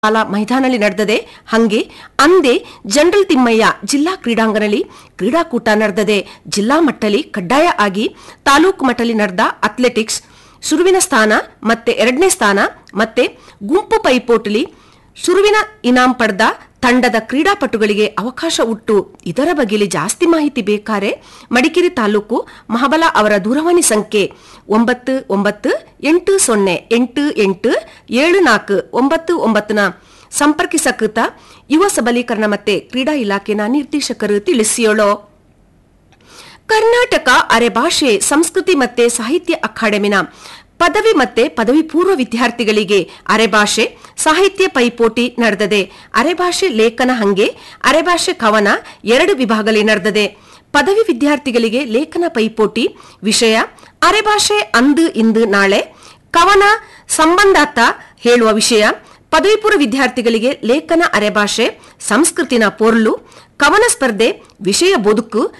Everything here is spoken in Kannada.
ಕಾಲ ಮೈದಾನಲ್ಲಿ ನಡೆದದೆ ಹಂಗೆ ಅಂದೇ ಜನರಲ್ ತಿಮ್ಮಯ್ಯ ಜಿಲ್ಲಾ ಕ್ರೀಡಾಂಗಣದಲ್ಲಿ ಕ್ರೀಡಾಕೂಟ ನಡೆದದೆ ಜಿಲ್ಲಾ ಮಟ್ಟಲಿ ಕಡ್ಡಾಯ ಆಗಿ ತಾಲೂಕು ಮಟ್ಟಲಿ ನಡೆದ ಅಥ್ಲೆಟಿಕ್ಸ್ ಶುರುವಿನ ಸ್ಥಾನ ಮತ್ತೆ ಎರಡನೇ ಸ್ಥಾನ ಮತ್ತೆ ಗುಂಪು ಪೈಪೋಟಲಿ ಶುರುವಿನ ಇನಾಂ ಪಡೆದ ತಂಡದ ಕ್ರೀಡಾಪಟುಗಳಿಗೆ ಅವಕಾಶ ಉಟ್ಟು ಇದರ ಬಗೆಯಲ್ಲಿ ಜಾಸ್ತಿ ಮಾಹಿತಿ ಬೇಕಾರೆ ಮಡಿಕೇರಿ ತಾಲೂಕು ಮಹಾಬಲ ಅವರ ದೂರವಾಣಿ ಸಂಖ್ಯೆ ಒಂಬತ್ತು ಒಂಬತ್ತು ಎಂಟು ಸೊನ್ನೆ ಎಂಟು ಎಂಟು ಏಳು ನಾಲ್ಕು ಒಂಬತ್ತು ಒಂಬತ್ತನ ಸಂಪರ್ಕಿಸಕೃತ ಯುವ ಸಬಲೀಕರಣ ಮತ್ತೆ ಕ್ರೀಡಾ ಇಲಾಖೆನ ನಿರ್ದೇಶಕರು ತಿಳಿಸಿಯೋಳು ಕರ್ನಾಟಕ ಅರೆಭಾಷೆ ಸಂಸ್ಕೃತಿ ಮತ್ತೆ ಸಾಹಿತ್ಯ ಅಕಾಡೆಮಿನ ಪದವಿ ಮತ್ತೆ ಪದವಿ ಪೂರ್ವ ವಿದ್ಯಾರ್ಥಿಗಳಿಗೆ ಅರೆಭಾಷೆ ಸಾಹಿತ್ಯ ಪೈಪೋಟಿ ನಡೆದದೆ ಅರೆಭಾಷೆ ಲೇಖನ ಹಂಗೆ ಅರೆಭಾಷೆ ಕವನ ಎರಡು ವಿಭಾಗದಲ್ಲಿ ನಡೆದದೆ ಪದವಿ ವಿದ್ಯಾರ್ಥಿಗಳಿಗೆ ಲೇಖನ ಪೈಪೋಟಿ ವಿಷಯ ಅರೆಭಾಷೆ ಅಂದು ಇಂದು ನಾಳೆ ಕವನ ಸಂಬಂಧಾತ ಹೇಳುವ ವಿಷಯ ಪದವಿ ಪೂರ್ವ ವಿದ್ಯಾರ್ಥಿಗಳಿಗೆ ಲೇಖನ ಅರೆಭಾಷೆ ಸಂಸ್ಕೃತಿನ ಪೊರ್ಲು ಕವನ ಸ್ಪರ್ಧೆ ವಿಷಯ ಬದುಕು